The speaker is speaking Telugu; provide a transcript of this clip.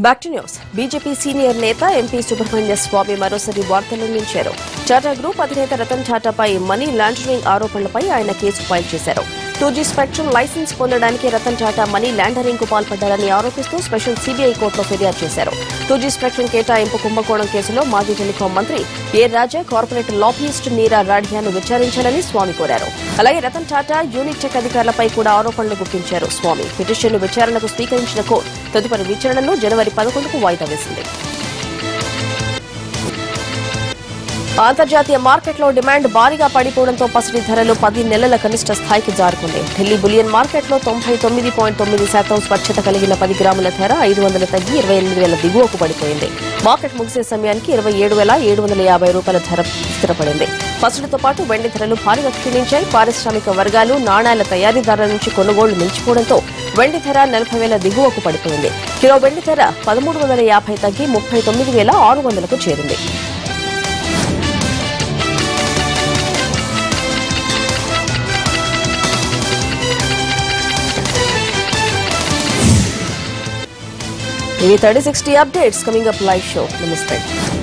back to news BJP senior నేత ఎంపీ సుబ్రహ్మణ్య స్వామి మరోసారి వార్తల్లో నిలిచారు టాటా గ్రూప్ అధినేత రతన్ టాటాపై మనీ లాండరింగ్ ఆరోపణలపై ఆయన కేసు ఫైల్ చేశారు టూ జీ స్పెక్ట్రమ్ లైసెన్స్ పొందడానికి రతన్ టాటా మనీ లాండరింగ్ కు పాల్పడ్డారని ఆరోపిస్తూ స్పెషల్ సీబీఐ కోర్టులో ఫిర్యాదు చేశారు టూ జీ స్పెక్ట్రమ్ కేటాయింపు కుంభకోణం కేసులో మాజీ టెలికాం మంత్రి ఏ రాజా కార్పొరేట్ లాబీయిస్ట్ నీరా రాఢియాను విచారించాలని స్వామి కోరారు అలాగే రతన్ టాటా యూనిటెక్ అధికారులపై కూడా ఆరోపణలు గుప్పించారు స్వామి పిటిషన్ను విచారణకు స్వీకరించిన కోర్టు తదుపరి విచారణను జనవరి పదకొండుకు వాయిదా వేసింది అంతర్జాతీయ మార్కెట్లో డిమాండ్ భారీగా పడిపోవడంతో పసిడి ధరలు పది నెలల కనిష్ట స్థాయికి జారుకుంది ఢిల్లీ బులియన్ మార్కెట్లో తొంభై తొమ్మిది పాయింట్ తొమ్మిది శాతం స్వచ్ఛత కలిగిన పది గ్రాముల ధర ఐదు వందలు తగ్గి ఇరవై ఎనిమిది వేల దిగువకు పడిపోయింది మార్కెట్ ముగిసే సమయానికి ఇరవై ఏడు వేల ఏడు వందల యాభై రూపాయల ధర స్థిరపడింది పసుడితో పాటు వెండి ధరలు భారీగా క్షీణించాయి పారిశ్రామిక వర్గాలు నాణాల తయారీదారుల నుంచి కొనుగోళ్లు నిలిచిపోవడంతో వెండి ధర నలభై వేల దిగువకు పడిపోయింది కిలో వెండి ధర పదమూడు వందల యాభై తగ్గి ముప్పై తొమ్మిది వేల ఆరు వందలకు చేరింది ఇవి thirty sixty updates coming up live show నమస్తే